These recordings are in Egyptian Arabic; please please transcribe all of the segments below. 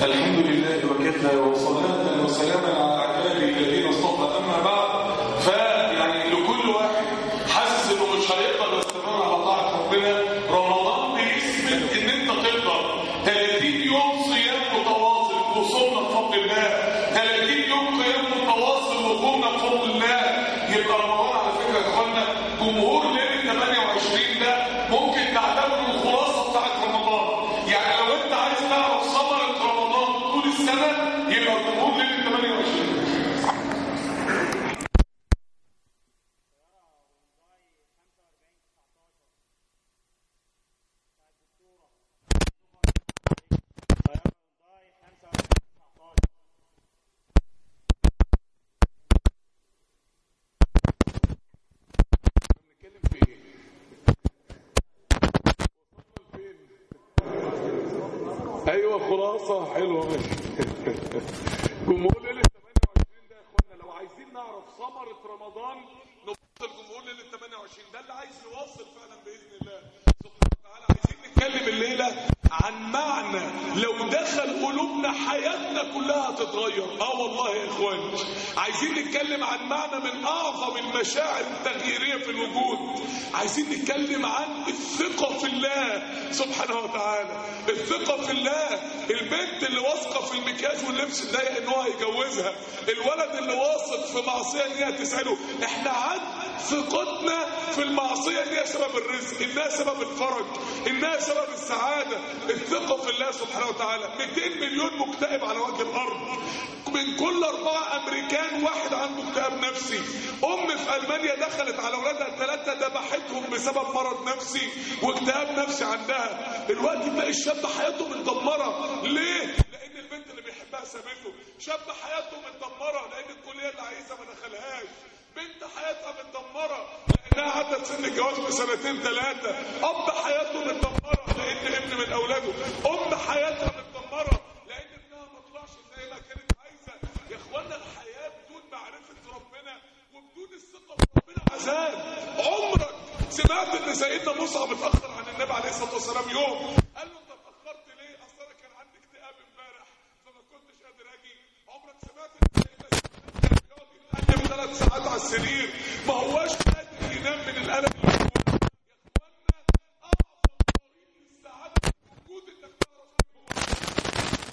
الحمد لله وكفى وصلاة وسلاما على عباده الذين اصطفى أما بعد فيعني لكل واحد حاسس إنه مش هيقدر يستمر على طاعة ربنا رمضان بيثبت إن أنت تقدر 30 يوم صيام متواصل وصومنا بفضل الله 30 يوم قيام متواصل وقومنا بفضل الله يبقى رمضان على فكرة يا إخوانا جمهور ليلة 28 ده ممكن تعتبره الخلاصة بتاعت رمضان يعني لو أنت عايز تعرف ثمرة رمضان طول السنة يبقى جمهور ليلة 28 بنتكلم في ايه؟ ايوه خلاصه حلوه ماشي جمهور ليله 28 ده يا اخوانا لو عايزين نعرف ثمره رمضان نبص الجمهور ليله 28 ده اللي عايز يوصل فعلا باذن الله سبحانه وتعالى عايزين نتكلم الليله عن معنى لو دخل قلوبنا حياتنا كلها هتتغير اه والله يا اخواني عايزين نتكلم عن معنى من اعظم المشاعر التغييريه في الوجود عايزين نتكلم عن الثقه في الله سبحانه وتعالى الثقه في الله البنت اللي واثقه في المكياج واللبس الضيق ان هو هيجوزها الولد اللي واثق في معصيه ان هي تسعده احنا عن ثقتنا في المعصيه ان هي سبب الرزق انها سبب الفرج انها سبب السعاده الثقه في الله سبحانه وتعالى 200 مليون مكتئب على وجه الارض من كل أربعة أمريكان واحد عنده اكتئاب نفسي أم في ألمانيا دخلت على أولادها الثلاثة ذبحتهم بسبب مرض نفسي واكتئاب نفسي عندها دلوقتي تلاقي الشاب حياته متدمرة ليه؟ لأن البنت اللي بيحبها سابته شاب حياته متدمرة لأن الكلية اللي عايزها ما دخلهاش بنت حياتها متدمرة لأنها عدت سن الجواز بسنتين ثلاثة أب حياته متدمرة لأن ابن من أولاده أم حياتها متدمرة لأن ابنها ما طلعش زي ما كانت عايزة يا إخوانا الحياة بدون معرفة ربنا وبدون الثقة في ربنا عذاب عمرك سمعت إن سيدنا مصعب اتأخر عن النبي عليه الصلاة والسلام يوم قال له أنت اتأخرت ليه؟ أصل أنا كان عندي اكتئاب امبارح فما كنتش قادر أجي عمرك سمعت إن سيدنا كان بيقعد يتقلب ثلاث ساعات على السرير ما هواش قادر ينام من الألم اللي جواه. يا إخوانا أعظم طريق للسعادة في الوجود إنك تعرف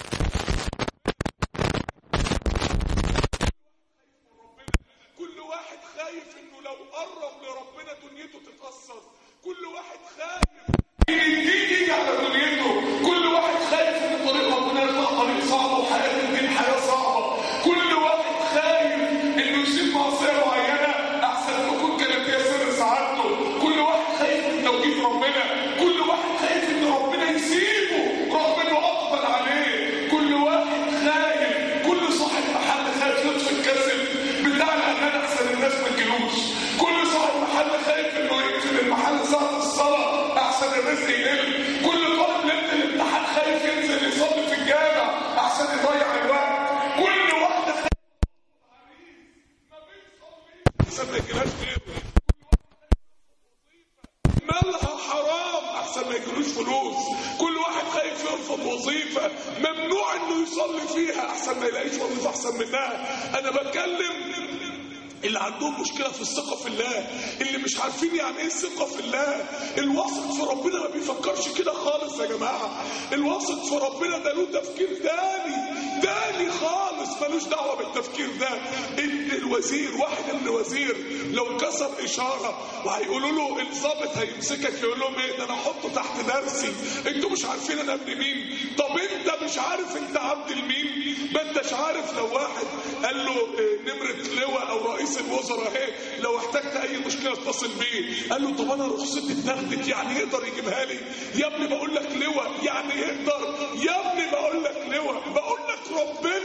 كل واحد خايف انه لو قرب لربنا دنيته تتأثر كل واحد خايف يجي على دنيته كل واحد خايف ان طريق ربنا يطلع طريق صعب وحياة الدين حياة صعبة كل واحد خايف انه يسيب معصية معينة احسن ما تكون كانت هي سر سعادته كل واحد خايف من توجيه ربنا كل واحد خايف ان ربنا يسيبه رغم انه اقبل عليه كل واحد خايف كل صاحب محل خايف يطفي الكسل بتاع الامان احسن الناس ما تجيلوش كل صاحب محل خايف انه يقفل المحل ساعة الصلاة احسن الرزق يقل كل طالب ليلة الامتحان خايف ينزل يصلي في الجامع احسن يضيع الوقت كل واحدة خايف ما بيصليش احسن ما يجيلهاش غيره مالها حرام احسن ما يجيلوش فلوس كل واحد خايف يرفض وظيفه ممنوع انه يصلي فيها احسن ما يلاقيش وظيفه احسن منها انا بتكلم اللي عندهم مشكله في الثقه في الله اللي مش عارفين يعني ايه الثقه في الله الواثق في ربنا ما بيفكرش كده خالص يا جماعه الواثق في ربنا ده له تفكير تاني تاني خالص ملوش دعوه بالتفكير ده ان الوزير واحد من الوزير لو كسر اشاره وهيقولوا له الضابط هيمسكك يقول لهم ايه ده انا احطه تحت درسي انتوا مش عارفين انا ابن مين طب انت مش عارف انت عبد المين ما انتش عارف لو واحد قال له إيه، نمره لواء او رئيس الوزراء اهي لو احتجت اي مشكله اتصل بيه قال له طب انا رخصتي اتاخدت يعني يقدر يجيبها لي يا ابني بقول لك لواء يعني يقدر يا ابني بقول لك لواء بقول لك ربنا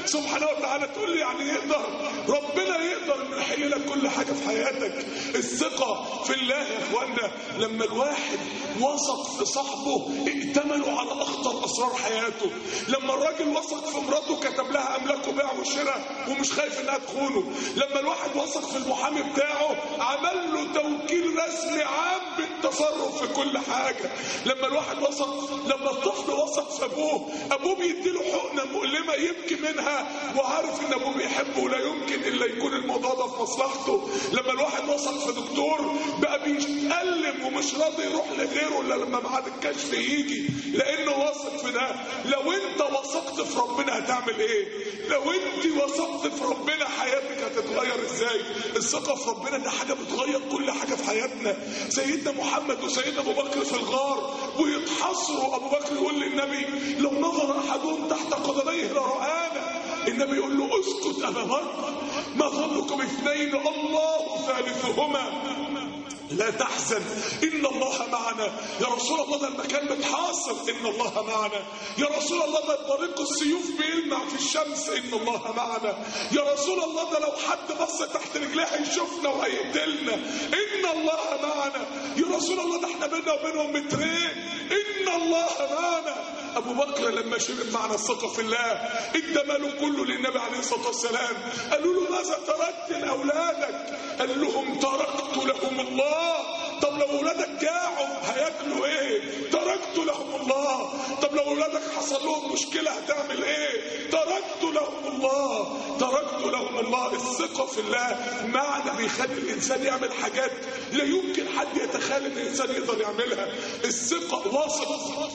سبحانه وتعالى تقول لي يعني يقدر ربنا يقدر انه يحل لك كل حاجه في حياتك الثقه في الله يا اخوانا لما الواحد وثق في صاحبه ائتمنوا على اخطر اسرار حياته لما الراجل وثق في مراته كتب لها املاك وبيع وشراء ومش خايف انها تخونه لما الواحد وثق في المحامي بتاعه عمل له توكيل رسمي عام بالتصرف في كل حاجه لما الواحد وثق لما الطفل وثق في ابوه ابوه بيديله حقنه مؤلمه يبكي منها وعارف ان ابوه بيحبه ولا يمكن الا يكون الموضوع ده في مصلحته لما الواحد وثق في دكتور بقى بيتألم ومش راضي يروح لغيره الا لما ميعاد الكشف يجي لانه واثق في ده لو انت وثقت في ربنا هتعمل ايه لو انت وثقت في ربنا حياتك هتتغير ازاي الثقه في ربنا ده حاجه بتغير كل حاجه في حياتنا سيدنا محمد وسيدنا ابو بكر في الغار ويتحصروا ابو بكر يقول للنبي لو نظر احدهم تحت قدميه لرآنا النبي يقول له اسكت ابا بكر ما ظنكم اثنين الله ثالثهما لا تحزن إن الله معنا يا رسول الله ده المكان متحاصر إن الله معنا يا رسول الله ده طريق السيوف بيلمع في الشمس إن الله معنا يا رسول الله ده لو حد بص تحت رجليه هيشوفنا وهيقتلنا إن الله معنا يا رسول الله ده احنا بينا وبينهم مترين إن الله معنا أبو بكر لما شرب معنا الثقة في الله ادى ماله كله للنبي عليه الصلاة والسلام قالوا له ماذا تركت لأولادك قال لهم تركت لهم الله طب لو اولادك جاعوا هياكلوا ايه تركت لهم الله طب لو اولادك حصل لهم مشكله هتعمل ايه تركت لهم الله تركت لهم الله الثقه في الله معنى بيخلي الانسان يعمل حاجات لا يمكن حد يتخيل ان الانسان يقدر يعملها الثقه واثق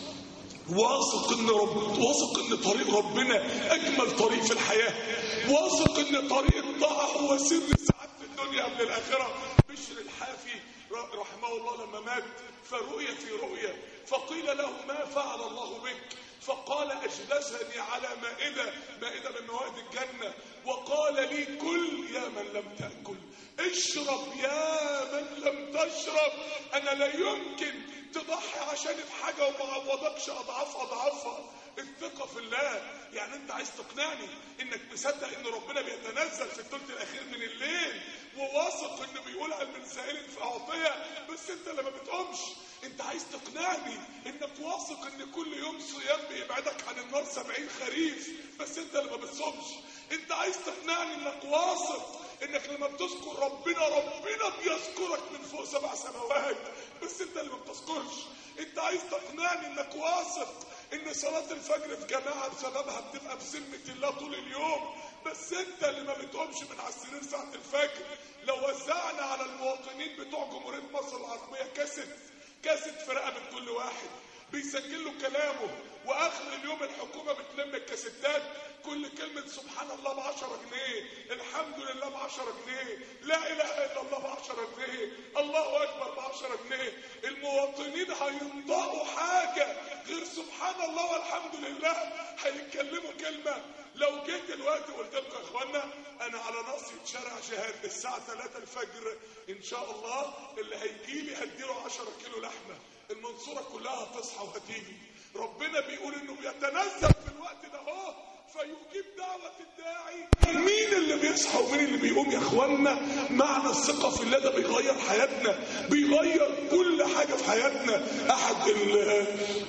واثق ان رب واثق ان طريق ربنا اجمل طريق في الحياه واثق ان طريق الطاعه هو سر السعاده في الدنيا قبل الاخره بشر الحافي رحمه الله لما مات فرؤي في رؤيا فقيل له ما فعل الله بك فقال اجلسني على مائده مائده من موائد الجنه وقال لي كل يا من لم تاكل اشرب يا من لم تشرب انا لا يمكن تضحي عشان في حاجه وما عوضكش اضعاف اضعافها الثقة في الله يعني انت عايز تقنعني انك مصدق ان ربنا بيتنزل في الثلث الاخير من الليل وواثق انه بيقول هل من سائل فاعطيه بس انت اللي ما بتقومش انت عايز تقنعني انك واثق ان كل يوم صيام بيبعدك عن النار سبعين خريف بس انت اللي ما بتصومش انت عايز تقنعني انك واثق انك لما بتذكر ربنا ربنا بيذكرك من فوق سبع سماوات بس انت اللي ما بتذكرش انت عايز تقنعني انك واثق ان صلاة الفجر في جماعة بسببها بتبقى في ذمة الله طول اليوم بس انت اللي ما بتقومش من على السرير ساعة الفجر لو وزعنا على المواطنين بتوع جمهورية مصر العربية كاسيت كاسيت في رقبة كل واحد بيسجل له كلامه واخر اليوم الحكومة بتلم الكاسيتات كل كلمة سبحان الله بعشرة جنيه الحمد لله بعشرة جنيه لا اله الا الله بعشرة جنيه الله اكبر بعشرة جنيه المواطنين هينطقوا حاجة غير سبحان الله والحمد لله هيتكلموا كلمة لو جيت دلوقتي وقلت لكم يا اخوانا انا على ناصية شارع جهاد الساعة 3 الفجر ان شاء الله اللي هيجي لي هديله 10 كيلو لحمة المنصورة كلها هتصحى وهتيجي ربنا بيقول انه بيتنزل في الوقت ده اهو فيجيب دعوة الداعي مين اللي بيصحى ومين اللي بيقوم يا اخوانا معنى الثقة في الله ده بيغير حياتنا بيغير كل حاجة في حياتنا احد ال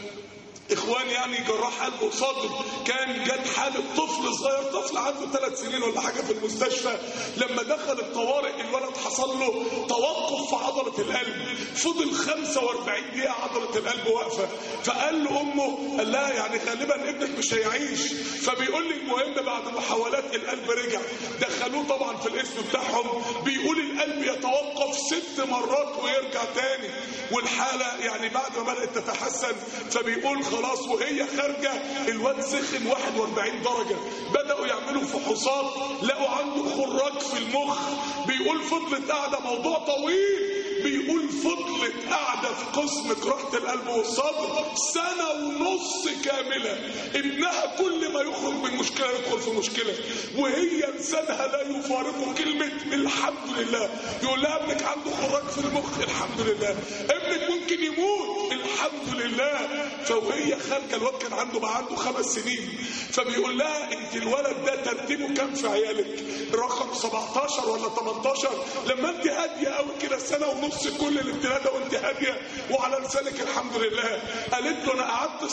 اخوان يعني جراح قلب وصدر كان جت حاله طفل صغير طفل عنده ثلاث سنين ولا حاجه في المستشفى لما دخل الطوارئ الولد حصل له توقف في عضله القلب فضل 45 دقيقه عضله القلب واقفه فقال له امه قال لها يعني غالبا ابنك مش هيعيش فبيقول لي المهم بعد محاولات القلب رجع دخلوه طبعا في الاسم بتاعهم بيقول القلب يتوقف ست مرات ويرجع تاني والحاله يعني بعد ما بدات تتحسن فبيقول خلاص وهي خارجه الواد سخن 41 درجه بداوا يعملوا فحوصات لقوا عنده خراج في المخ بيقول فضلت قاعده موضوع طويل بيقول فضلت قاعده في قسم جراحه القلب والصدر سنه ونص كامله ابنها كل ما يخرج من مشكله يدخل في مشكله وهي لسانها لا يفارق كلمه الحمد لله يقول لها ابنك عنده خراج في المخ الحمد لله ابنك ممكن يموت الحمد لله فوهي خارجه الواد كان عنده بقى عنده خمس سنين فبيقول لها انت الولد ده ترتيبه كام في عيالك رقم 17 ولا 18 لما انت هاديه قوي كده سنه ونص كل الابتلاء ده وانت هاديه وعلى لسانك الحمد لله قالت له انا قعدت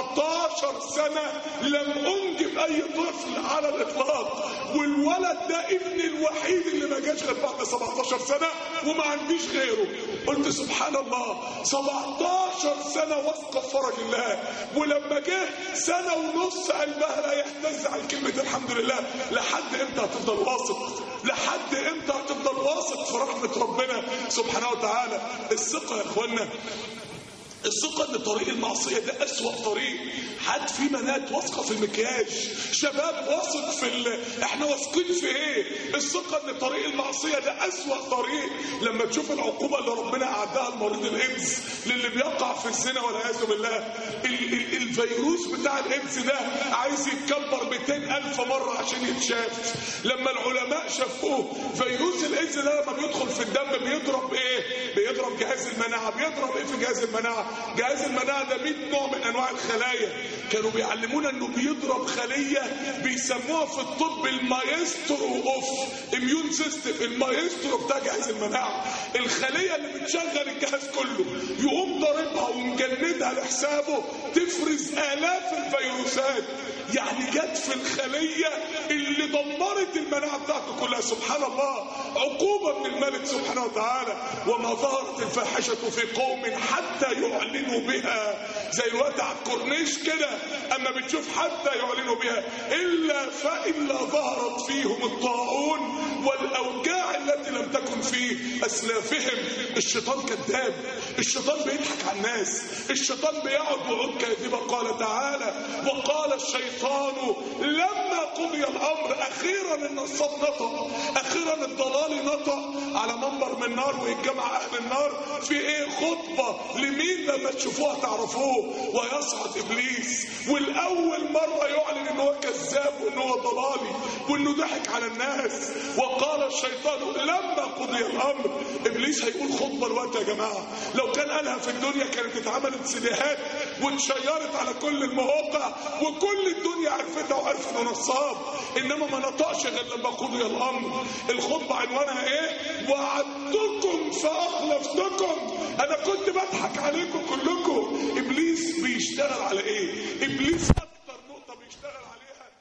17 سنه لم انجب اي طفل على الاطلاق والولد ده ابني الوحيد اللي ما جاش غير بعد 17 سنه وما عنديش غيره قلت سبحان الله 17 سنه واثقه في فرج الله ولما جه سنه ونص قلبها لا يهتز عن كلمه الحمد لله لحد امتى هتفضل واثق لحد امتى هتفضل واثق في رحمه ربنا سبحانه وتعالى الثقه يا اخوانا الثقة ان طريق المعصية ده أسوأ طريق حد في بنات واثقة في المكياج شباب واثق في ال... احنا واثقين في ايه الثقة ان طريق المعصية ده أسوأ طريق لما تشوف العقوبة اللي ربنا أعدها لمريض الإيدز للي بيقع في الزنا والعياذ بالله ال... ال... الفيروس بتاع الإيدز ده عايز يتكبر 200 ألف مرة عشان يتشاف لما العلماء شافوه فيروس الإيدز ده لما بيدخل في الدم بيضرب ايه بيضرب جهاز المناعة بيضرب ايه في جهاز المناعة جهاز المناعة ده 100 نوع من انواع الخلايا كانوا بيعلمونا انه بيضرب خلية بيسموها في الطب المايسترو اوف اميون سيستم المايسترو بتاع جهاز المناعة الخلية اللي بتشغل الجهاز كله يقوم ضاربها ومجندها لحسابه تفرز الاف الفيروسات يعني جت في الخلية اللي دمرت المناعة بتاعته كلها سبحان الله عقوبة من الملك سبحانه وتعالى وما ظهرت الفاحشة في قوم حتى يعلنوا بها زي الوقت على الكورنيش كده اما بتشوف حتى يعلنوا بها الا فالا ظهرت فيهم الطاعون والاوجاع التي لم تكن في اسلافهم الشيطان كذاب الشيطان بيضحك على الناس الشيطان بيقعد وعود كاذبه قال تعالى وقال الشيطان لما قضي الامر اخيرا النصاب نطق اخيرا الضلال نطق على منبر من نار ويتجمع اهل النار في ايه خطبه لمين لما تشوفوها تعرفوه ويصعد ابليس والاول مره يعلن ان هو كذاب وان هو ضلالي وانه ضحك على الناس وقال الشيطان لما قضي الامر ابليس هيقول خطبه الوقت يا جماعه لو كان قالها في الدنيا كانت اتعملت سيديهات واتشيرت على كل المواقع وكل الدنيا عرفتها وعرفت انه نصاب انما ما نطقش غير لما قضي الامر الخطبه عنوانها ايه وعدتكم فاخلفتكم انا كنت بضحك عليكم كلكم ابليس بيشتغل على ايه ابليس اكتر نقطه بيشتغل عليها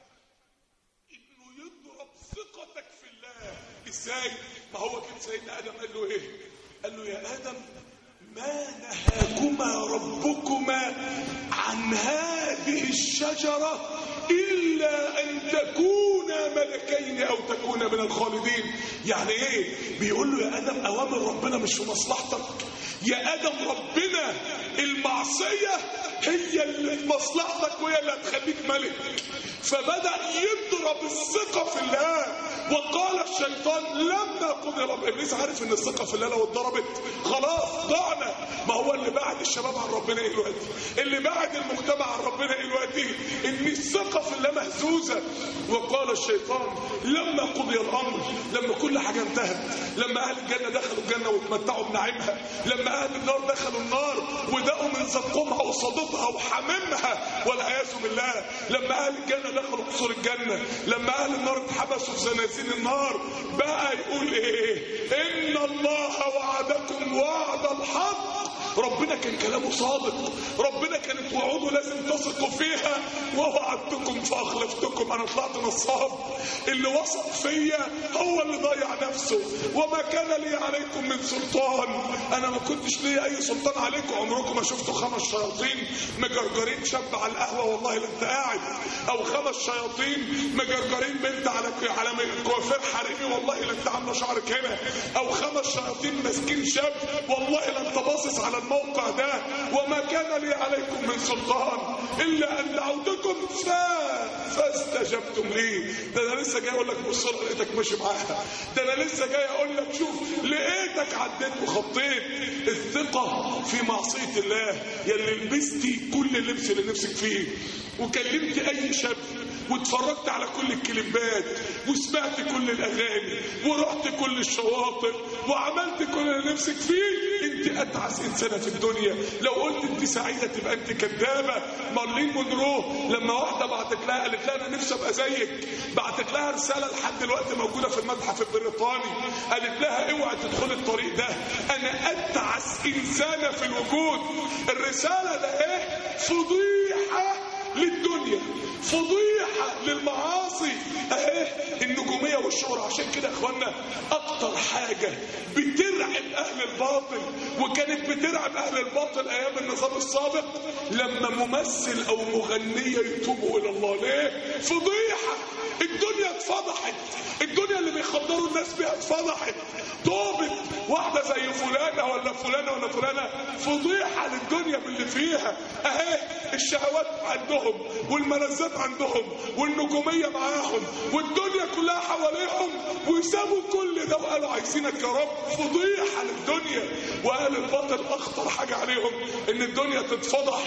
انه يضرب ثقتك في الله ازاي ما هو كان سيدنا ادم قال له ايه قال له يا ادم ما نهاكما ربكما عن هذه الشجره الا ان تكونا ملكين او تكونا من الخالدين يعني ايه بيقول له يا ادم اوامر ربنا مش في مصلحتك يا ادم ربنا المعصيه هي اللي في مصلحتك وهي اللي هتخليك ملك فبدا يضرب الثقه في الله وقال الشيطان لما قضي رب ابليس عارف ان الثقه في الله لو اتضربت خلاص ضعنا ما هو اللي بعد الشباب عن ربنا ايه دلوقتي اللي بعد المجتمع عن ربنا ايه دلوقتي ان الثقه في الله مهزوزه وقال الشيطان لما قضي الامر لما كل حاجه انتهت لما اهل الجنه دخلوا الجنه واتمتعوا بنعيمها لما اهل النار دخلوا النار ودقوا من زقومها وصدتها وحميمها والعياذ بالله لما اهل الجنه دخلوا قصور الجنه لما اهل النار اتحبسوا في زنازين النار بقى يقول ايه ان الله وعدكم وعد الحق ربنا كان كلامه صادق ربنا كانت وعوده لازم تثقوا فيها ووعدتكم فاخلفتكم انا طلعت نصاب اللي وثق فيا هو اللي ضيع نفسه وما كان لي عليكم من سلطان انا ما كنتش لي اي سلطان عليكم عمركم ما شفتوا خمس شياطين مجرجرين شاب على القهوه والله لا انت قاعد او خمس شياطين مجرجرين بنت على على كوافير حريمي والله لا انت عامله شعرك هنا او خمس شياطين ماسكين شاب والله لا انت باصص على الموقع ده وما كان لي عليكم من سلطان الا ان دعوتكم ف ف فاستجبتم لي ده انا لسه جاي اقول لك بص لها لقيتك ماشي معاها ده انا لسه جاي اقول لك شوف لقيتك عديت وخطيت الثقه في معصيه الله يلي لبستي كل اللبس اللي نفسك فيه وكلمت اي شاب واتفرجت على كل الكليبات وسمعت كل الاغاني ورحت كل الشواطئ وعملت كل اللي نفسك فيه انت اتعس انسانه في الدنيا لو قلت انت سعيده تبقى انت كدابه مارلين مونرو لما واحده بعتت لها قالت لها انا نفسي ابقى زيك بعتت لها رساله لحد دلوقتي موجوده في المتحف البريطاني قالت لها اوعي تدخلي الطريق ده انا اتعس انسانه في الوجود الرساله ده ايه فضيحه للدنيا فضيحة للمعاصي اهي النجومية والشهرة عشان كده يا اخوانا اكتر حاجة بترعب اهل الباطل وكانت بترعب اهل الباطل ايام النظام السابق لما ممثل او مغنية يتوبوا الى الله ليه فضيحة الدنيا اتفضحت الدنيا اللي بيخدروا الناس بيها اتفضحت توبت واحدة زي فلانة ولا فلانة ولا فلانة فضيحة للدنيا باللي فيها اهي الشهوات عندهم والملذات عندهم والنجومية معاهم والدنيا كلها حواليهم وسابوا كل ده وقالوا عايزينك يا رب فضيحة للدنيا وقال الباطل اخطر حاجة عليهم ان الدنيا تتفضح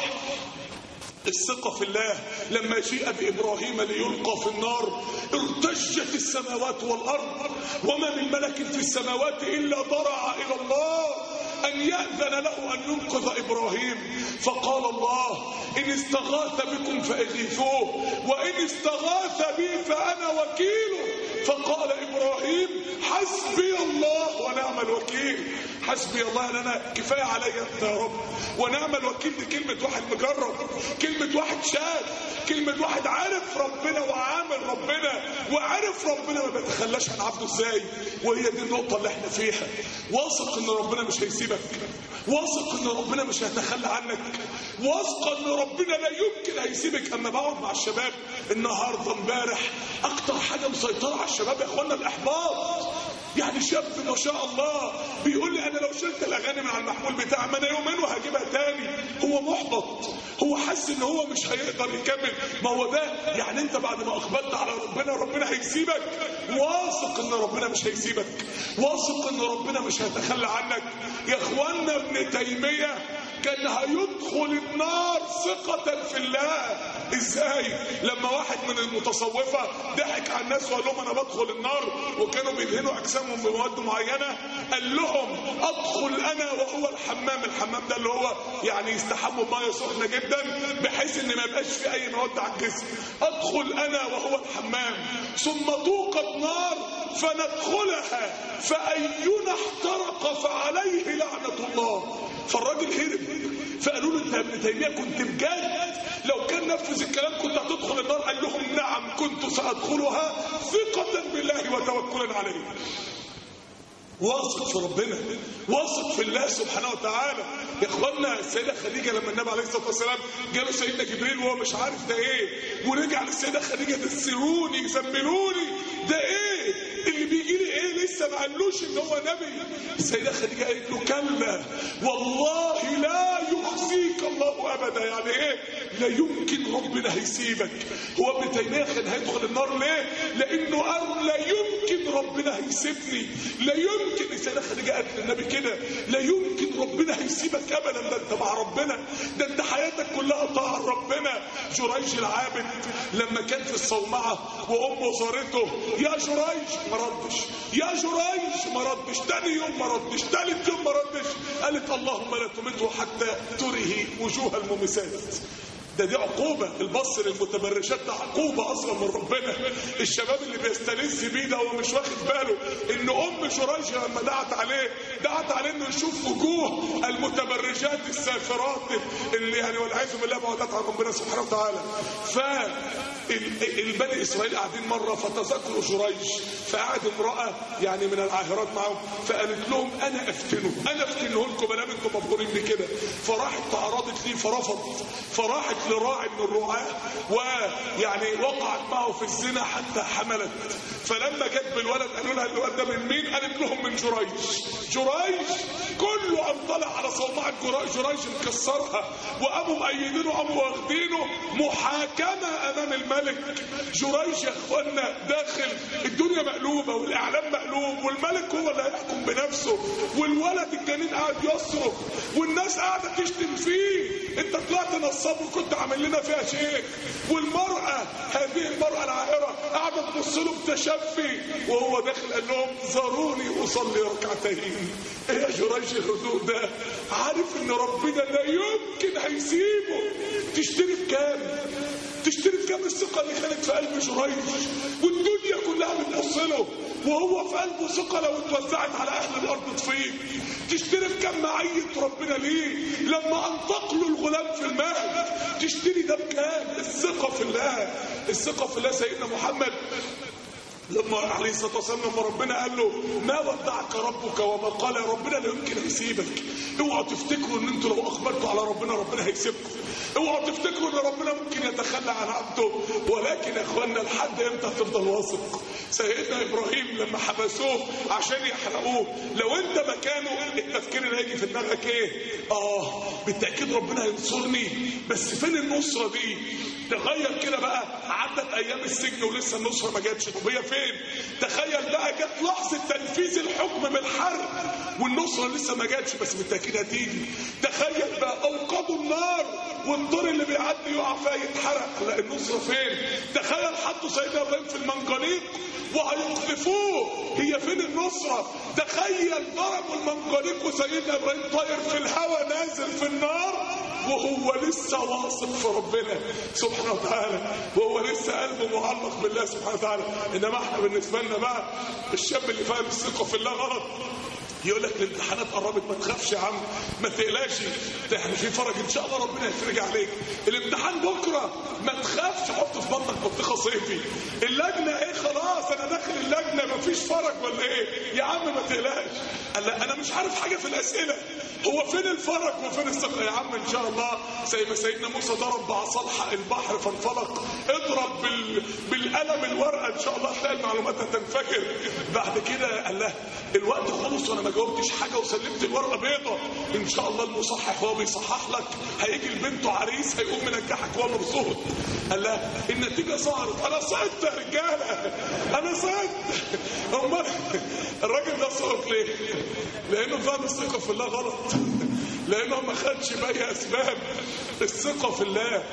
الثقة في الله لما جيء بإبراهيم ليلقى في النار ارتجت السماوات والأرض وما من ملك في السماوات إلا ضرع إلى الله أن يأذن له أن ينقذ إبراهيم فقال الله إن استغاث بكم فأغيثوه وإن استغاث بي فأنا وكيله فقال إبراهيم حسبي الله ونعم الوكيل حسبي الله ان انا كفايه عليا انت يا رب ونعم الوكيل دي كلمه واحد مجرب كلمه واحد شاف كلمه واحد عارف ربنا وعامل ربنا وعارف ربنا ما بيتخلاش عن عبده ازاي وهي دي النقطه اللي احنا فيها واثق ان ربنا مش هيسيبك واثق ان ربنا مش هيتخلى عنك واثق ان ربنا لا يمكن هيسيبك اما بقعد مع الشباب النهارده امبارح اكتر حاجه مسيطره على الشباب يا اخوانا الاحباط يعني شاب ما شاء الله بيقول لي انا لو شلت الاغاني من على المحمول بتاعي ما انا يومين وهجيبها تاني هو محبط هو حاسس ان هو مش هيقدر يكمل ما هو ده يعني انت بعد ما اقبلت على ربنا ربنا هيسيبك واثق ان ربنا مش هيسيبك واثق ان ربنا مش هيتخلى عنك يا اخوانا ابن تيميه كان هيدخل النار ثقة في الله ازاي لما واحد من المتصوفة ضحك على الناس وقال لهم انا بدخل النار وكانوا بيدهنوا اجسامهم بمواد معينة قال لهم ادخل انا وهو الحمام الحمام ده اللي هو يعني يستحموا بميه سخنة جدا بحيث ان ما يبقاش في اي مواد على الجسم ادخل انا وهو الحمام ثم توقد نار فندخلها فاينا احترق فعليه لعنة الله فالراجل هرب فقالوا له انت يا ابن تيميه كنت بجد لو كان نفذ الكلام كنت هتدخل النار قال لهم نعم كنت سادخلها ثقه بالله وتوكلا عليه واثق في ربنا واثق في الله سبحانه وتعالى يا اخوانا السيده خديجه لما النبي عليه الصلاه والسلام جاله سيدنا جبريل وهو مش عارف ده ايه ورجع للسيده خديجه دسروني زملوني ده ايه اللي بيجي لي ايه لسه ما قالوش ان هو نبي السيده خديجه قالت له كلا والله لا يخزيك الله ابدا يعني ايه لا يمكن ربنا هيسيبك هو ابن تيميه كان هيدخل النار ليه لانه قال لا يمكن ربنا هيسيبني لا يمكن السيده خديجه قالت للنبي كده لا يمكن ربنا هيسيبك ابدا ده انت مع ربنا ده انت حياتك كلها طاعه ربنا جريج العابد لما كان في الصومعه وامه زارته يا جريج ما ردش يا جريج ما ردش تاني يوم ما ردش تالت يوم ما ردش قالت اللهم لا تمته حتى ترهي وجوه الممسات ده دي عقوبة البص للمتبرجات ده عقوبة أصلا من ربنا الشباب اللي بيستلذ بيه ده هو مش واخد باله إن أم شريج لما دعت عليه دعت عليه إنه يشوف وجوه المتبرجات السافرات اللي يعني والعياذ بالله بعدت عن ربنا سبحانه وتعالى ف البني اسرائيل قاعدين مره فتذكروا جريج فقعد امراه يعني من العاهرات معهم فقالت لهم انا افتنه انا افتنه لكم ما دام انتم مبهورين بكده فراحت تعرضت ليه فرفض فراحت لراعي من الرعاه ويعني وقعت معه في الزنا حتى حملت فلما جت بالولد قالوا لها الولد ده من مين؟ قالت لهم من جريج جريج كله قام طالع على صومعه جريج مكسرها وقاموا مأيدينه وقاموا واخدينه محاكمه امام الملك الملك جريج يا اخوانا داخل الدنيا مقلوبه والاعلام مقلوب والملك هو اللي هيحكم بنفسه والولد الجنين قاعد يصرخ والناس قاعده تشتم فيه انت طلعت نصاب وكنت عامل لنا فيها شيء والمراه هذه المراه العاهره قاعده تبص له بتشفي وهو داخل قال لهم زاروني اصلي ركعتين ايه يا جريج الهدوء ده عارف ان ربنا لا يمكن هيسيبه تشتري بكام تشتري بكام الثقه اللي كانت في قلب جريج والدنيا كلها بتبص له وهو في قلبه ثقه لو اتوزعت على اهل الارض تفيض تشتري بكام معيه ربنا ليه لما انطق له الغلام في المهد تشتري ده بكام الثقه في الله الثقه في الله سيدنا محمد لما عليه الصلاه والسلام لما ربنا قال له ما ودعك ربك وما قال يا ربنا لا يمكن هيسيبك اوعوا تفتكروا ان انتوا لو اخبرتوا على ربنا ربنا هيسيبكم اوعوا تفتكروا ان ربنا ممكن يتخلى عن عبده ولكن يا اخوانا لحد امتى هتفضل واثق سيدنا ابراهيم لما حبسوه عشان يحرقوه لو انت مكانه التفكير اللي هيجي في دماغك ايه اه بالتاكيد ربنا هينصرني بس فين النصره دي تخيل كده بقى عدت ايام السجن ولسه النصره ما جاتش طب هي فين تخيل بقى جت لحظه تنفيذ الحكم بالحرب والنصره لسه ما جاتش بس بالتاكيد هتيجي تخيل بقى اوقدوا النار والدور اللي بيعدي يقع فيها يتحرق لا النصره فين تخيل حطوا سيدنا ابراهيم في المنجنيق وهيقذفوه هي فين النصره تخيل ضربوا المنجنيق وسيدنا ابراهيم طاير في الهواء نازل في النار وهو لسه واثق في ربنا سبحانه وتعالى وهو لسه قلبه معلق بالله سبحانه وتعالى انما احنا بالنسبه لنا بقى الشاب اللي فاهم الثقه في الله غلط يقول لك الامتحانات قربت ما تخافش يا عم ما تقلقش احنا في فرج ان شاء الله ربنا يفرج عليك الامتحان بكره ما تخافش حط في بطنك بطيخه صيفي اللجنه ايه خلاص انا داخل اللجنه ما فيش فرج ولا ايه يا عم ما تقلقش قال لا انا مش عارف حاجه في الاسئله هو فين الفرج وفين الثقه يا عم ان شاء الله زي ما سيدنا موسى ضرب بعصا البحر فانفلق اضرب بال... بالقلم الورقه ان شاء الله تلاقي المعلومات هتنفجر بعد كده قال له الوقت خلص وانا ما جاوبتش حاجه وسلمت الورقه بيضه ان شاء الله المصحح وهو بيصحح لك هيجي لبنته عريس هيقوم منجحك وهو مبسوط قال لها النتيجه ظهرت انا صعدت يا رجاله انا صعدت امال الراجل ده سقط ليه؟ لانه فاهم الثقه في الله غلط لانه ما خدش باقي اسباب الثقه في الله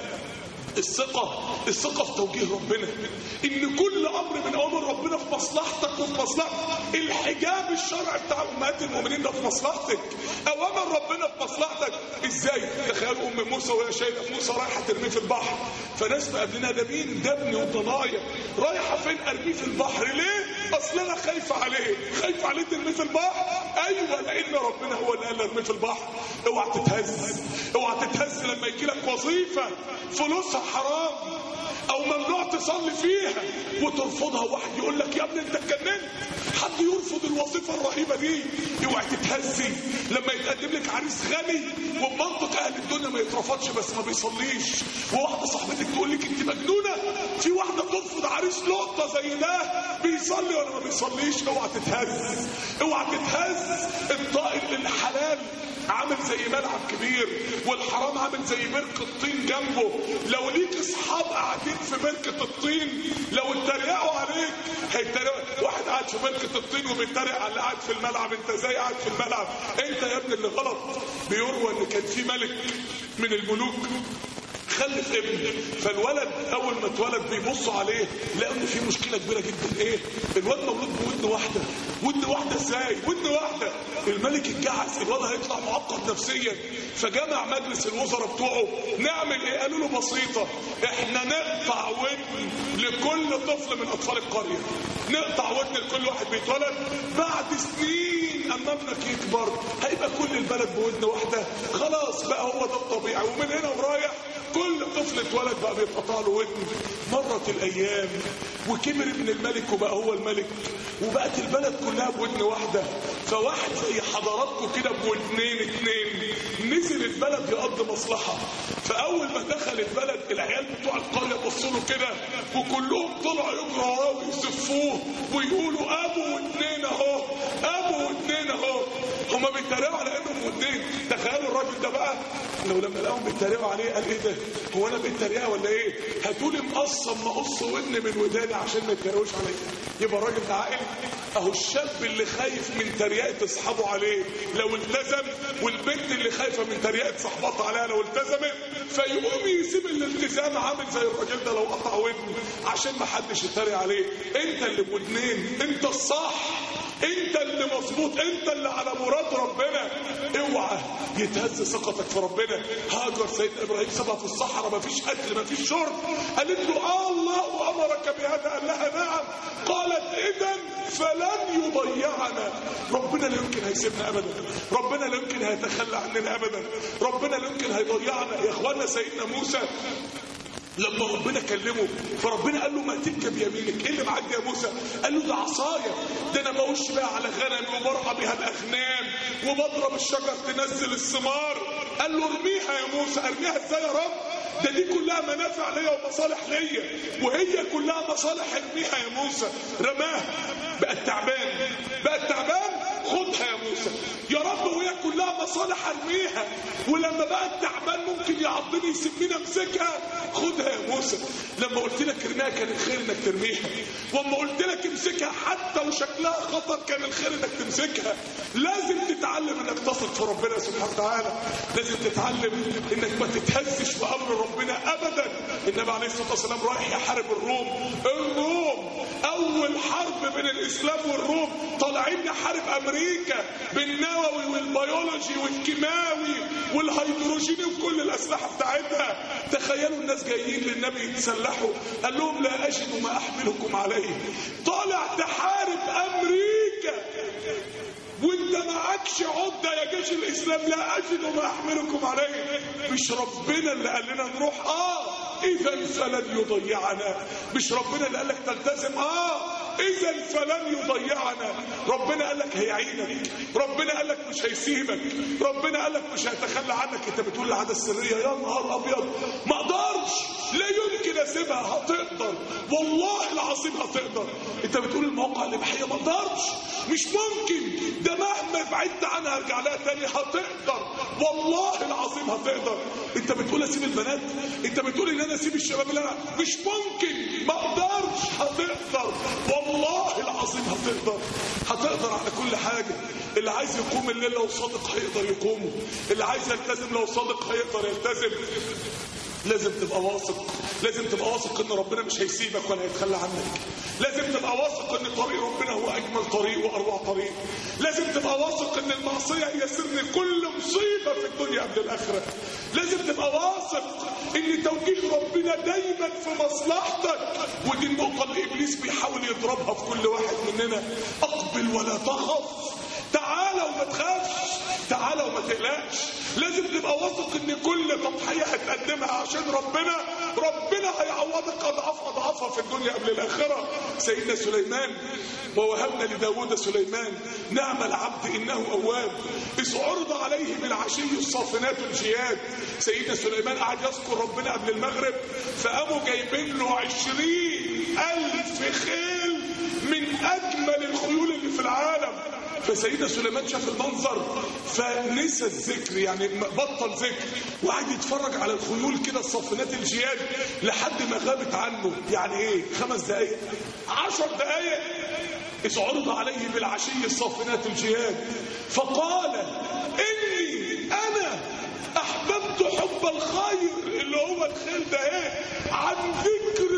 الثقة الثقة في توجيه ربنا إن كل أمر من أوامر ربنا في مصلحتك وفي مصلحتك الحجاب الشرعي بتاع أمهات المؤمنين ده في مصلحتك أوامر ربنا في مصلحتك إزاي؟ تخيلوا أم موسى وهي شايلة موسى رايحة ترميه في البحر فناس مقابلينها ده مين؟ ده ابني وضنايا رايحة فين أرميه في البحر ليه؟ أصل أنا خايفة عليه خايفة عليه ترميه في البحر أيوه لأن ربنا هو اللي قال ارميه في البحر اوعى تتهز اوعى تتهز لما يجي لك وظيفة فلوسها حرام او ممنوع تصلي فيها وترفضها واحد يقول لك يا ابني انت اتجننت حد يرفض الوظيفه الرهيبه دي اوعي تتهزي لما يتقدم لك عريس غني وبمنطق اهل الدنيا ما يترفضش بس ما بيصليش وواحده صاحبتك تقول لك انت مجنونه في واحده ترفض عريس لقطه زي ده بيصلي ولا ما بيصليش اوعى تتهز اوعى تتهز الطائر الحلال عامل زي ملعب كبير والحرام عامل زي بركة طين جنبه لو ليك اصحاب قاعدين في بركة الطين لو اتريقوا عليك هيتريقوا واحد قاعد في بركة الطين وبيتريق على اللي قاعد في الملعب انت ازاي قاعد في الملعب انت يا ابني اللي غلط بيروى ان كان في ملك من الملوك خلف ابن فالولد اول ما اتولد بيبصوا عليه لقوا ان في مشكله كبيره جدا ايه الواد مولود بودن واحده ودن واحده ازاي ودن واحده الملك اتجعس الواد هيطلع معقد نفسيا فجمع مجلس الوزراء بتوعه نعمل ايه قالوا له بسيطه احنا نقطع ودن لكل طفل من اطفال القريه نقطع ودن لكل واحد بيتولد بعد سنين اما ابنك يكبر هيبقى كل البلد بودن واحده خلاص بقى هو ده الطبيعي ومن هنا ورايح كل طفل اتولد بقى بيتقطع له ودن مرت الايام وكبر ابن الملك وبقى هو الملك وبقت البلد كلها بودن واحده فواحد زي حضراتكم كده بودنين اتنين نزل البلد يقضي مصلحه فاول ما دخل البلد العيال بتوع القريه بصوا له كده وكلهم طلعوا يجروا وراه ويزفوه ويقولوا ابو ودنين اهو ابو ودنين اهو هما بيتريقوا على انهم ودين تخيلوا الراجل ده بقى لو لما لقاهم بيتريقوا عليه قال ايه ده هو انا بيتريقوا ولا ايه هاتوا لي مقصم مقص ودن من وداني عشان ما يتريقوش عليا يبقى الراجل ده عاقل اهو الشاب اللي خايف من تريقه اصحابه عليه لو التزم والبنت اللي خايفه من تريقه صاحباتها عليها لو التزمت فيقوم يسيب الالتزام عامل زي الراجل ده لو قطع ودنه عشان ما حدش يتريق عليه انت اللي بودنين انت الصح انت اللي مظبوط انت اللي على مراد ربنا اوعى يتهز ثقتك في ربنا هاجر سيدنا ابراهيم سابها في الصحراء ما فيش اكل ما فيش شرب قالت له آه الله امرك بهذا قال لها نعم قالت اذا فلن يضيعنا ربنا لا يمكن هيسيبنا ابدا ربنا لا يمكن هيتخلى عننا ابدا ربنا لا يمكن هيضيعنا يا اخوانا سيدنا موسى لما ربنا كلمه فربنا قال له ما تلك بيمينك ايه اللي معاك يا موسى قال له ده عصايه ده انا بوش بيها على غنمي وبرعى بها الاغنام وبضرب الشجر تنزل الثمار قال له ارميها يا موسى ارميها ازاي يا رب ده دي كلها منافع ليا ومصالح ليا وهي كلها مصالح ارميها يا موسى رماها بقت تعبان بقت تعبان خدها يا موسى يا رب وهي كلها مصالح ارميها ولما بقت تعبان ممكن يعضني يسيبني امسكها خدها يا موسى لما قلت لك ارميها كان الخير انك ترميها واما قلت لك امسكها حتى وشكلها خطر كان الخير انك تمسكها لازم تتعلم انك تثق في ربنا سبحانه وتعالى لازم تتعلم انك ما تتهزش بامر ربنا ابدا النبي عليه الصلاه والسلام رايح يحارب الروم الروم اول حرب بين الاسلام والروم طالعين نحارب امريكا بالنووي والبيولوجي والكيماوي والهيدروجيني وكل الاسلحه بتاعتها تخيلوا الناس جايين للنبي يتسلحوا قال لهم لا اجد ما احملكم عليه طالع تحارب امريكا وانت معكش عدة يا جيش الاسلام لا اجد ما احملكم عليه مش ربنا اللي قال لنا نروح اه اذا فلن يضيعنا مش ربنا اللي قال لك تلتزم اه اذا فلن يضيعنا ربنا قال لك هيعينك ربنا قال لك مش هيسيبك ربنا قال لك مش هيتخلى عنك انت بتقول العاده السريه يا نهار ابيض ما اقدرش لا يمكن اسيبها هتقدر والله العظيم هتقدر انت بتقول المواقع الاباحيه ما اقدرش مش ممكن ده مهما بعدت عنها ارجع لها تاني هتقدر والله العظيم هتقدر انت بتقول اسيب البنات انت بتقول ان انا اسيب الشباب اللي انا مش ممكن ما اقدرش هتقدر والله العظيم هتقدر هتقدر على كل حاجه اللي عايز يقوم الليل لو صادق هيقدر يقومه اللي عايز يلتزم لو صادق هيقدر يلتزم لازم تبقى واثق لازم تبقى واثق ان ربنا مش هيسيبك ولا هيتخلى عنك لازم تبقى واثق ان طريق ربنا هو اجمل طريق واروع طريق لازم تبقى واثق ان المعصيه هي سر كل مصيبه في الدنيا قبل الاخره لازم تبقى واثق ان توجيه ربنا دايما في مصلحتك ودي النقطه اللي ابليس بيحاول يضربها في كل واحد مننا اقبل ولا تخف تعالى وما تخافش تعالى وما تقلقش لازم تبقى واثق ان كل تضحيه هتقدمها عشان ربنا ربنا هيعوضك اضعاف اضعافها في الدنيا قبل الاخره سيدنا سليمان ووهبنا لداود سليمان نعم العبد انه اواب اذ عرض عليه بالعشي الصافنات الجياد سيدنا سليمان قعد يذكر ربنا قبل المغرب فقاموا جايبين له عشرين الف خيل من اجمل الخيول اللي في العالم فسيدنا سليمان شاف المنظر فنسى الذكر يعني بطل ذكر وقعد يتفرج على الخيول كده الصافنات الجياد لحد ما غابت عنه يعني ايه خمس دقايق عشر دقايق إذ عرض عليه بالعشي الصافنات الجياد فقال إني أنا أحببت حب الخير اللي هو الخيل ده إيه عن ذكر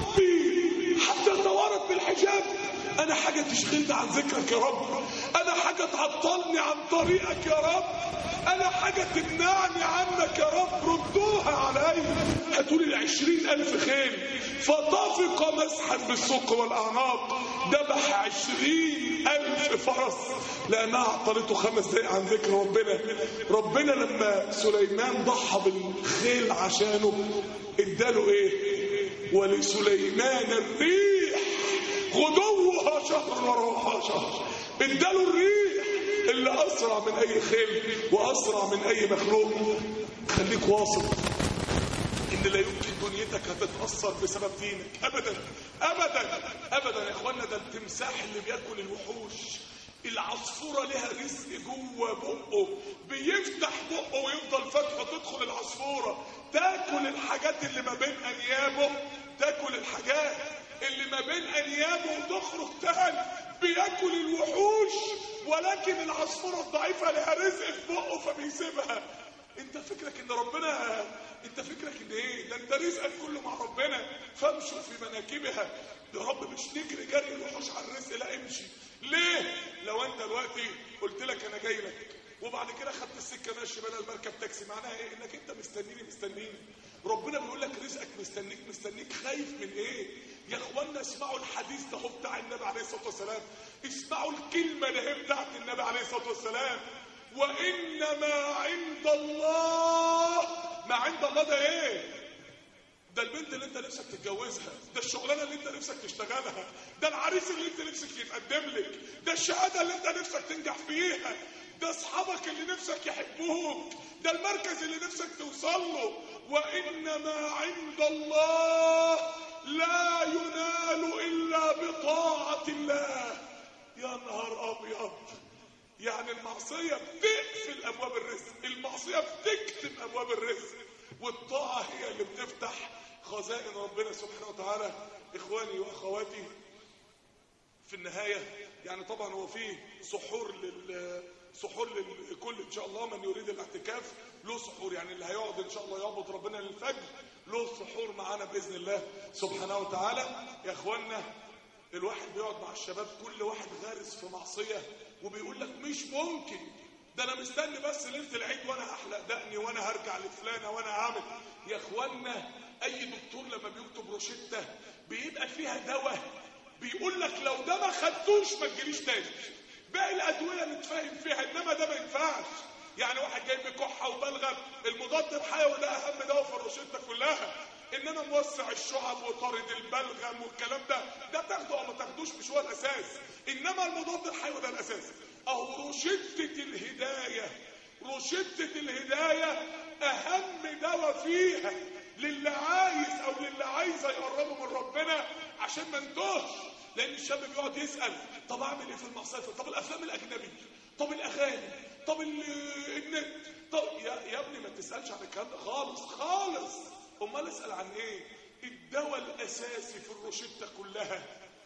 ربي حتى توارت بالحجاب انا حاجة تشغلني عن ذكرك يا رب انا حاجة تعطلني عن طريقك يا رب انا حاجة تمنعني عنك يا رب ردوها علي هاتولي العشرين الف خيل فطفق مسحا بالسوق والاعناق ذبح عشرين الف فرس لانها عطلته خمس دقايق عن ذكر ربنا ربنا لما سليمان ضحى بالخيل عشانه اداله ايه ولسليمان الريح غدوها شهر وروحها شهر اداله الريح اللي اسرع من اي خيل واسرع من اي مخلوق خليك واثق ان لا يمكن دنيتك هتتاثر بسبب دينك ابدا ابدا ابدا يا اخوانا ده التمساح اللي بياكل الوحوش العصفورة لها رزق جوه بقه بيفتح بقه ويفضل فاتحه تدخل العصفورة تاكل الحاجات اللي ما بين انيابه تاكل الحاجات اللي ما بين انيابه وتخرج تاني بياكل الوحوش ولكن العصفورة الضعيفة لها رزق في بقه فبيسيبها انت فكرك ان ربنا انت فكرك ان ايه ده انت رزقك كله مع ربنا فامشوا في مناكبها يا رب مش نجري جري الوحوش على الرزق لا امشي ليه لو انت دلوقتي قلت لك انا جاي لك وبعد كده خدت السكه ماشي بدل مركب تاكسي معناها ايه انك انت مستنيني مستنيني ربنا بيقول لك رزقك مستنيك مستنيك خايف من ايه يا اخوانا اسمعوا الحديث ده هو بتاع النبي عليه الصلاه والسلام اسمعوا الكلمه ده هي بتاعت النبي عليه الصلاه والسلام وانما عند الله ما عند الله ده ايه ده البنت اللي انت نفسك تتجوزها ده الشغلانه اللي انت نفسك تشتغلها ده العريس اللي انت نفسك يتقدم لك ده الشهاده اللي انت نفسك تنجح فيها ده اصحابك اللي نفسك يحبوك ده المركز اللي نفسك توصل له وانما عند الله لا ينال الا بطاعه الله يا نهار ابيض يعني المعصيه بتقفل ابواب الرزق المعصيه بتكتم ابواب الرزق والطاعه هي اللي بتفتح خزائن ربنا سبحانه وتعالى اخواني واخواتي في النهايه يعني طبعا هو فيه سحور لل سحور للكل ان شاء الله من يريد الاعتكاف له سحور يعني اللي هيقعد ان شاء الله يعبد ربنا للفجر له سحور معانا باذن الله سبحانه وتعالى يا اخوانا الواحد بيقعد مع الشباب كل واحد غارس في معصيه وبيقول لك مش ممكن ده انا مستني بس ليله العيد وانا احلق دقني وانا هرجع لفلانه وانا هعمل يا اخوانا اي دكتور لما بيكتب روشته بيبقى فيها دواء بيقول لك لو ده ما خدتوش ما تجيليش تاني باقي الادويه نتفاهم فيها انما ده ما ينفعش يعني واحد جايب كحه وبلغم المضاد الحيوي ده اهم دواء في الروشته كلها انما موسع الشعب وطارد البلغم والكلام ده ده تاخده او ما تاخدوش مش هو الاساس انما المضاد الحيوي ده الاساس اهو روشته الهدايه روشته الهدايه اهم دواء فيها للي عايز او للي عايزه يقربوا من ربنا عشان ما انتهش لان الشاب بيقعد يسال طب اعمل ايه في المعصيه طب الافلام الاجنبي طب الاغاني طب النت طب يا, يا ابني ما تسالش عن الكلام ده خالص خالص امال اسال عن ايه الدواء الاساسي في الروشته كلها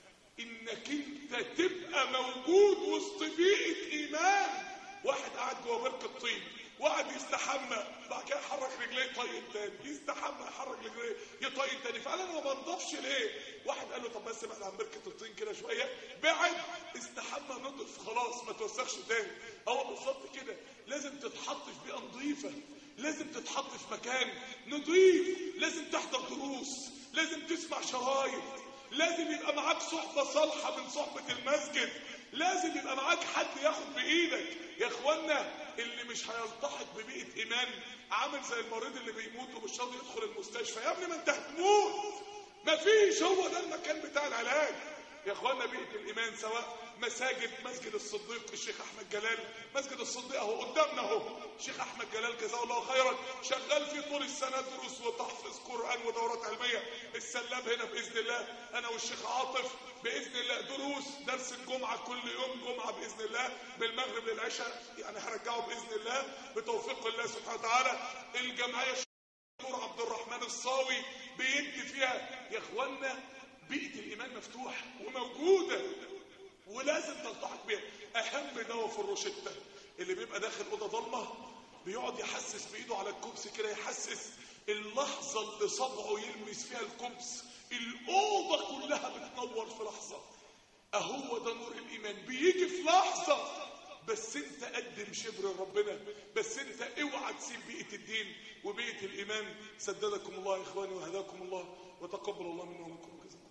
انك انت تبقى موجود وسط بيئه ايمان واحد قاعد جوه بركه طين وقعد يستحمى بعد كده يحرك رجليه يطيب تاني يستحمى يحرك رجليه يطيب تاني فقال انا ما بنضفش ليه واحد قال له طب بس ابعد عن بركه الطين كده شويه بعد استحمى نضف خلاص ما توسخش تاني هو بالظبط كده لازم تتحط في بيئه نظيفه لازم تتحط في مكان نظيف لازم تحضر دروس لازم تسمع شرايط لازم يبقى معاك صحبة صالحة من صحبة المسجد لازم يبقى معاك حد ياخد بإيدك يا اخوانا اللي مش هيلتحق ببيئة إيمان عامل زي المريض اللي بيموت ومش راضي يدخل المستشفى يا ابني ما انت هتموت مفيش هو ده المكان بتاع العلاج يا اخوانا بيئة الإيمان سواء مساجد مسجد الصديق الشيخ أحمد جلال مسجد الصديق اهو قدامنا اهو الشيخ أحمد جلال جزاه الله خيرا شغال فيه طول السنة دروس وتحفظ قرآن ودورات علمية السلاب هنا بإذن الله أنا والشيخ عاطف بإذن الله دروس درس الجمعة كل يوم جمعة بإذن الله من المغرب للعشاء يعني هرجعه بإذن الله بتوفيق الله سبحانه وتعالى الجمعية الدكتور عبد الرحمن الصاوي بيدي فيها يا اخوانا بيئة الإيمان مفتوحة وموجودة ولازم تلتحق بيها أهم دواء في الروشتة اللي بيبقى داخل أوضة ضلمة بيقعد يحسس بإيده على الكبس كده يحسس اللحظة اللي صبعه يلمس فيها الكبس الأوضة كلها بتنور في لحظة أهو ده نور الإيمان بيجي في لحظة بس انت قدم شبر لربنا بس انت اوعى تسيب بيئة الدين وبيئة الإيمان سددكم الله يا إخواني وهداكم الله وتقبل الله منا ومنكم جزاكم